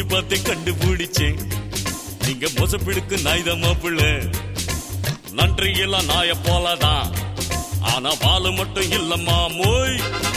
மூஞ்சி பார்த்து கண்டுபிடிச்சேன் நீங்க மொசப்பிடுக்கு நாய்தான் மாப்பிள்ள நன்றி எல்லாம் நாய போலதான் ஆனா வாழ மட்டும் இல்லம்மா மோய்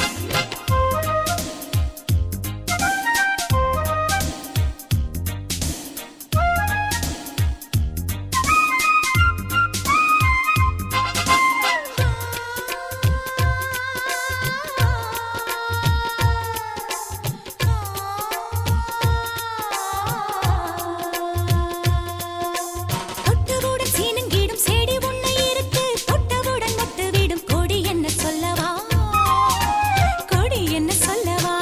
தொட்டவுடன் சீனங்கிடும் செடி ஒண்ணு இருக்கு தொட்டவுடன் மொட்டு விடும் கொடி என்ன சொல்லவா கொடி என்ன சொல்லவா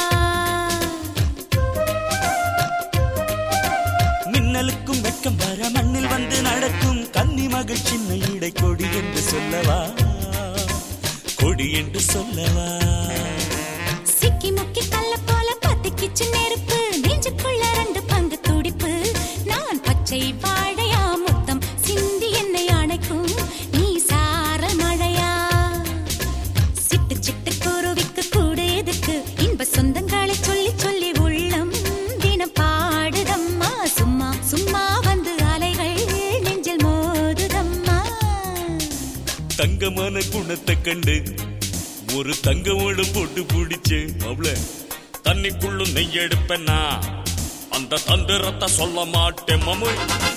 மின்னலுக்கும் வெட்கம் வர மண்ணில் வந்து நடக்கும் கன்னி மகள் சின்ன இடை கொடி என்று சொல்லவா கொடி என்று சொல்லவா சிக்கி முக்கி கல்ல போல பத்திக்கிச்சு நெருப்பு நெஞ்சுக்குள்ள ரெண்டு பங்கு துடிப்பு நான் பச்சை வாழையா முத்தம் சிந்தி என்னை அணைக்கும் நீ சாரல் மழையா சிட்டு சிட்டு குருவிக்கு கூடு எதுக்கு இன்ப சொந்தங்களை சொல்லி சொல்லி உள்ளம் தினம் பாடுதம்மா சும்மா சும்மா வந்து அலைகள் நெஞ்சில் மோதுதம்மா தங்கமான குணத்தை கண்டு ஒரு தங்கமோட போட்டு பிடிச்சேன் அவள தண்ணிக்குள்ளும் நெய் எடுப்பேன்னா அந்த தந்திரத்தை சொல்ல மாட்டேன் மமோய்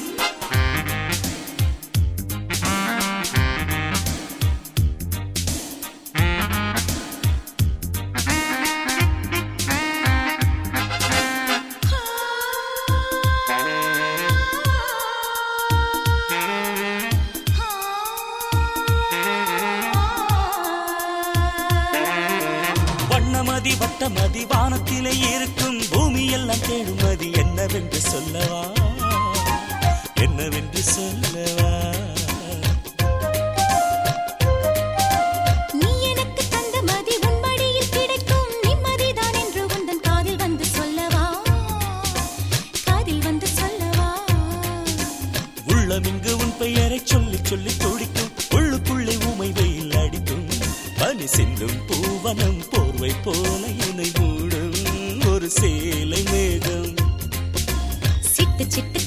வண்ணமதி வட்டமதி வானத்திலே இருக்கும் பூமி எல்லாம் தேடுமதி என்னவென்று சொல்லவா என்னவென்று சொல்லவா நீ எனக்கு தந்த மதி உன் மடியில் கிடைக்கும் நிம்மதிதான் என்று உந்தன் காதில் வந்து சொல்லவா காதில் வந்து சொல்லவா உள்ளமிங்கு உன் பெயரை சொல்லி சொல்லி துடிக்கும் உள்ளுக்குள்ளே உமை வெயில் அடிக்கும் பனி சிந்தும் பூவனம் போர்வை போல என்னை மூடும் ஒரு சேலை மேகம் சிட்டு சிட்டு